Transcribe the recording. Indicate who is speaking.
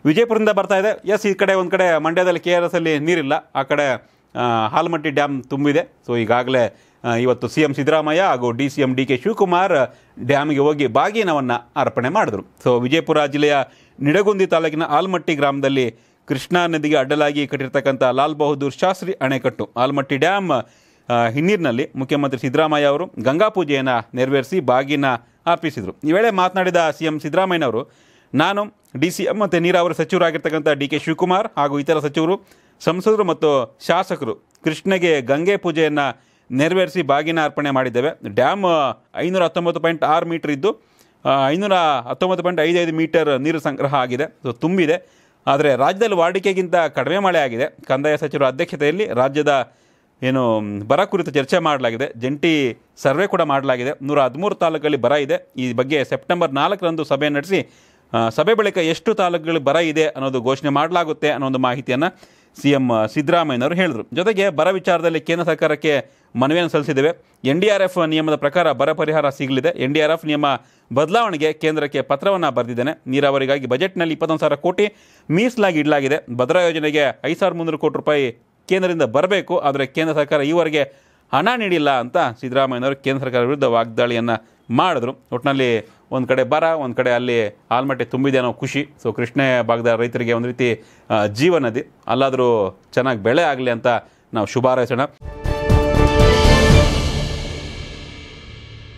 Speaker 1: ವಿಜಯಪುರದಿಂದ ಬರ್ತಾ ಇದೆ ಎಸ್ ಈ ಕಡೆ ಒಂದು ಕಡೆ ಮಂಡ್ಯದಲ್ಲಿ ಕೆ ಆರ್ ಎಸ್ ಅಲ್ಲಿ ನೀರಿಲ್ಲ ಆ ಕಡೆ ಆ, ಹಾಲ್ಮಟ್ಟಿ ಡ್ಯಾಮ್ ತುಂಬಿದೆ ಸೊ ಈಗಾಗಲೇ ಆ, ಇವತ್ತು ಸಿ ಎಂ ಸಿದ್ದರಾಮಯ್ಯ ಹಾಗೂ D C M D K Shivakumar ಡ್ಯಾಮ್ಗೆ ಹೋಗಿ ಬಾಗಿನವನ್ನು ಅರ್ಪಣೆ ಮಾಡಿದ್ರು ಸೊ ವಿಜಯಪುರ ಜಿಲ್ಲೆಯ ನಿಡಗುಂದಿ ತಾಲೂಕಿನ ಆಲ್ಮಟ್ಟಿ ಗ್ರಾಮದಲ್ಲಿ ಕೃಷ್ಣಾ ನದಿಗೆ ಅಡ್ಡಲಾಗಿ ಕಟ್ಟಿರ್ತಕ್ಕಂಥ ಲಾಲ್ ಬಹದ್ದೂರ್ ಶಾಸ್ತ್ರಿ ಅಣೆಕಟ್ಟು ಆಲ್ಮಟ್ಟಿ ಡ್ಯಾಮ್ ಆ, ಹಿನ್ನೀರಿನಲ್ಲಿ ಮುಖ್ಯಮಂತ್ರಿ ಸಿದ್ದರಾಮಯ್ಯ ಅವರು ಗಂಗಾ ಪೂಜೆಯನ್ನು ನೆರವೇರಿಸಿ ಬಾಗಿನ ಅರ್ಪಿಸಿದರು ಈ ವೇಳೆ ಮಾತನಾಡಿದ ಸಿ ಎಂ ಸಿದ್ದರಾಮಯ್ಯನವರು ನಾನು ಡಿ ಸಿ ಎಂ ಮತ್ತು ನೀರಾವರಿ ಸಚಿವರಾಗಿರ್ತಕ್ಕಂಥ ಡಿ ಕೆ ಶಿವಕುಮಾರ್ ಹಾಗೂ ಇತರ ಸಚಿವರು ಸಂಸದರು ಮತ್ತು ಶಾಸಕರು ಕೃಷ್ಣಗೆ ಗಂಗೆ ಪೂಜೆಯನ್ನು ನೆರವೇರಿಸಿ ಬಾಗಿನ ಅರ್ಪಣೆ ಮಾಡಿದ್ದೇವೆ ಡ್ಯಾಮ್ ಐನೂರ ಹತ್ತೊಂಬತ್ತು ಪಾಯಿಂಟ್ ಆರು ಮೀಟರ್ ಇದ್ದು ಆ, ಐನೂರ ಹತ್ತೊಂಬತ್ತು ಪಾಯಿಂಟ್ ಐದೈದು ಮೀಟರ್ ನೀರು ಸಂಗ್ರಹ ಆಗಿದೆ ಸೊ ತುಂಬಿದೆ ಆದರೆ ರಾಜ್ಯದಲ್ಲಿ ವಾಡಿಕೆಗಿಂತ ಕಡಿಮೆ ಮಳೆ ಆಗಿದೆ ಕಂದಾಯ ಸಚಿವರ ಅಧ್ಯಕ್ಷತೆಯಲ್ಲಿ ರಾಜ್ಯದ ಏನು ಬರ ಕುರಿತು ಚರ್ಚೆ ಮಾಡಲಾಗಿದೆ ಜಂಟಿ ಸರ್ವೆ ಕೂಡ ಮಾಡಲಾಗಿದೆ ನೂರ ಹದಿಮೂರು ತಾಲೂಕಲ್ಲಿ ಬರ ಇದೆ ಈ ಬಗ್ಗೆ ಸೆಪ್ಟೆಂಬರ್ ನಾಲ್ಕರಂದು ಸಭೆ ನಡೆಸಿ ಆ, ಸಭೆ ಬಳಿಕ ಎಷ್ಟು ತಾಲೂಕುಗಳು ಬರ ಇದೆ ಅನ್ನೋದು ಘೋಷಣೆ ಮಾಡಲಾಗುತ್ತೆ ಅನ್ನೋ ಒಂದು ಮಾಹಿತಿಯನ್ನು ಸಿ ಎಂ ಸಿದ್ದರಾಮಯ್ಯನವರು ಹೇಳಿದರು ಜೊತೆಗೆ ಬರ ವಿಚಾರದಲ್ಲಿ ಕೇಂದ್ರ ಸರ್ಕಾರಕ್ಕೆ ಮನವಿಯನ್ನು ಸಲ್ಲಿಸಿದ್ದೇವೆ ಎನ್ ಡಿ ಆರ್ ಎಫ್ ನಿಯಮದ ಪ್ರಕಾರ ಬರ ಪರಿಹಾರ ಸಿಗಲಿದೆ ಎನ್ ಡಿ ಆರ್ ಎಫ್ ನಿಯಮ ಬದಲಾವಣೆಗೆ ಕೇಂದ್ರಕ್ಕೆ ಪತ್ರವನ್ನು ಬರೆದಿದ್ದೇನೆ ನೀರಾವರಿಗಾಗಿ ಬಜೆಟ್ನಲ್ಲಿ ಇಪ್ಪತ್ತೊಂದು ಸಾವಿರ ಕೋಟಿ ಮೀಸಲಾಗಿ ಇಡಲಾಗಿದೆ ಭದ್ರಾ ಯೋಜನೆಗೆ ಐದು ಸಾವಿರದ ಮುನ್ನೂರು ಕೋಟಿ ರೂಪಾಯಿ ಕೇಂದ್ರದಿಂದ ಬರಬೇಕು ಆದರೆ ಕೇಂದ್ರ ಸರ್ಕಾರ ಈವರೆಗೆ ಹಣ ನೀಡಿಲ್ಲ ಅಂತ ಸಿದ್ದರಾಮಯ್ಯನವರು ಕೇಂದ್ರ ಸರ್ಕಾರ ವಿರುದ್ಧ ವಾಗ್ದಾಳಿಯನ್ನು ಮಾಡಿದ್ರು ಒಟ್ಟಿನಲ್ಲಿ ಒಂದು ಕಡೆ ಬರ ಒಂದು ಕಡೆ ಅಲ್ಲಿ ಆಲ್ಮಟ್ಟೆ ತುಂಬಿದೆ ಅನ್ನೋ ಖುಷಿ ಸೊ ಕೃಷ್ಣ ಭಾಗದ ರೈತರಿಗೆ ಒಂದು ರೀತಿ ಆ, ಜೀವನದಿ ಅಲ್ಲಾದರೂ ಚೆನ್ನಾಗಿ ಬೆಳೆ ಆಗಲಿ ಅಂತ ನಾವು ಶುಭ ಹಾರೈಸೋಣ